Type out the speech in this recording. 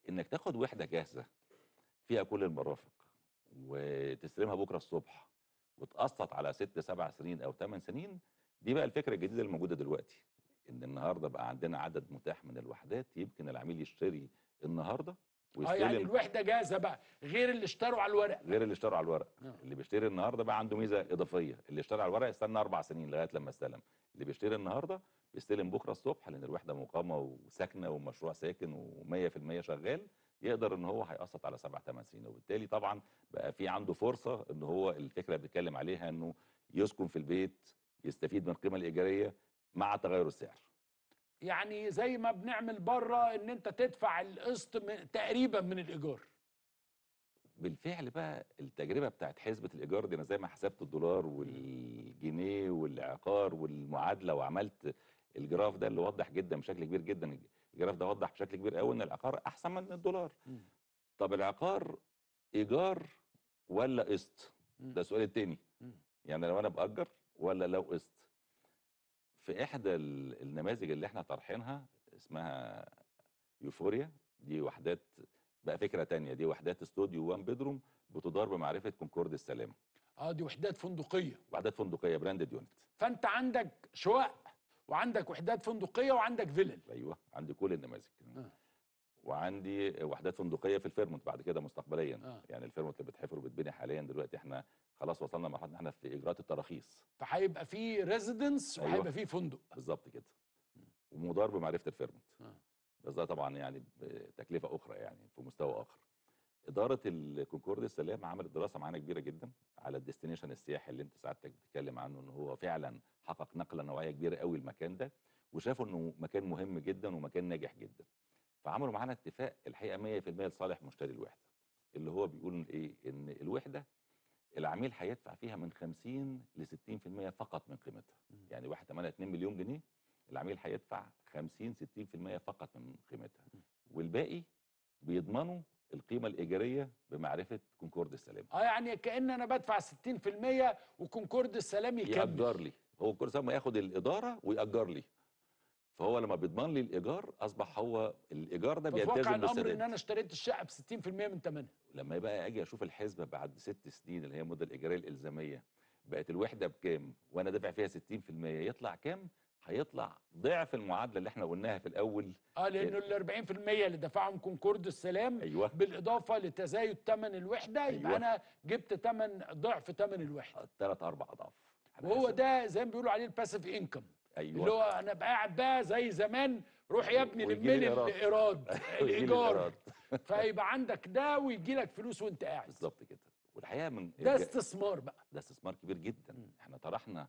انك تاخد وحده جاهزه فيها كل المرافق وتستلمها بكره الصبح وتقسط على ست سبع سنين او ثمان سنين دي بقى الفكره الجديده اللي موجوده دلوقتي ان النهارده بقى عندنا عدد متاح من الوحدات يمكن العميل يشتري النهارده اه يعني ويستلم الوحده جاهزه بقى غير اللي اشتروا على الورق غير اللي اشتروا على الورق آه. اللي بيشتري النهارده بقى عنده ميزه اضافيه اللي اشترى على الورق يستنى اربع سنين لغايه لما استلم اللي بيشتري النهارده بيستلم بكره الصبح لان الوحده مقامه وساكنه ومشروع ساكن و100% شغال يقدر ان هو هيقسط على سبع ثمان سنين وبالتالي طبعا بقى في عنده فرصه ان هو الفكره اللي بنتكلم عليها انه يسكن في البيت يستفيد من القيمه الايجاريه مع تغير السعر يعني زي ما بنعمل بره ان انت تدفع القسط من- تقريبا من الايجار بالفعل بقى التجربه بتاعت حسبه الايجار دي انا زي ما حسبت الدولار والجنيه والعقار والمعادله وعملت الجراف ده اللي وضح جدا بشكل كبير جدا الجراف ده وضح بشكل كبير قوي ان العقار احسن من الدولار مم. طب العقار ايجار ولا قسط مم. ده السؤال التاني مم. يعني لو انا باجر ولا لو قسط في احدى ال- النماذج اللي احنا طرحينها اسمها يوفوريا دي وحدات بقى فكره تانية دي وحدات استوديو وان بيدروم بتدار بمعرفه كونكورد السلام اه دي وحدات فندقيه وحدات فندقيه براندد يونت فانت عندك شقق وعندك وحدات فندقيه وعندك فيلل ايوه عندي كل النماذج آه. وعندي وحدات فندقيه في الفيرمونت بعد كده مستقبليا آه. يعني الفيرمونت اللي بتحفر وبتبني حاليا دلوقتي احنا خلاص وصلنا لمرحله ان احنا في اجراءات التراخيص فهيبقى في ريزيدنس أيوة. وهيبقى في فندق بالظبط كده ومدار بمعرفه الفيرمونت آه. بس ده طبعا يعني بتكلفه اخرى يعني في مستوى اخر اداره الكونكورد السلام عملت دراسه معانا كبيره جدا على الديستنيشن السياحي اللي انت سعادتك بتتكلم عنه ان هو فعلا حقق نقله نوعيه كبيره قوي المكان ده وشافوا انه مكان مهم جدا ومكان ناجح جدا فعملوا معانا اتفاق الحقيقه 100% لصالح مشتري الوحده اللي هو بيقول ايه ان الوحده العميل هيدفع فيها من 50 ل 60% فقط من قيمتها مم. يعني واحد ثمنها 2 مليون جنيه العميل هيدفع 50 60% فقط من قيمتها مم. والباقي بيضمنوا القيمه الايجاريه بمعرفه كونكورد السلام اه يعني كان انا بدفع 60% وكونكورد السلام يكمل يأجر لي هو كل سنه ما ياخد الاداره ويأجر لي فهو لما بيضمن لي الايجار اصبح هو الايجار ده ففي واقع بيلتزم الامر ان بالسداد انا اشتريت الشقه ب 60% من ثمنها لما بقى اجي اشوف الحسبه بعد ست سنين اللي هي المده الايجاريه الالزاميه بقت الوحده بكام وانا دافع فيها 60% يطلع كام هيطلع ضعف المعادله اللي احنا قلناها في الاول اه لانه ال 40% اللي دفعهم كونكورد السلام ايوه بالاضافه لتزايد ثمن الوحده يبقى أيوة. انا جبت ثمن ضعف ثمن الوحده ثلاث اربع اضعاف أنا وهو حاسب- ده زي ما بيقولوا عليه الباسيف انكم ايوه اللي هو انا بقى قاعد بقى زي زمان روح يا ابني ويجي لم لي لي إيراد. الايراد ويجي لي الايجار الإيراد. فيبقى عندك ده ويجي لك فلوس وانت قاعد بالظبط كده والحقيقه من ده الج- استثمار بقى ده استثمار كبير جدا مم. احنا طرحنا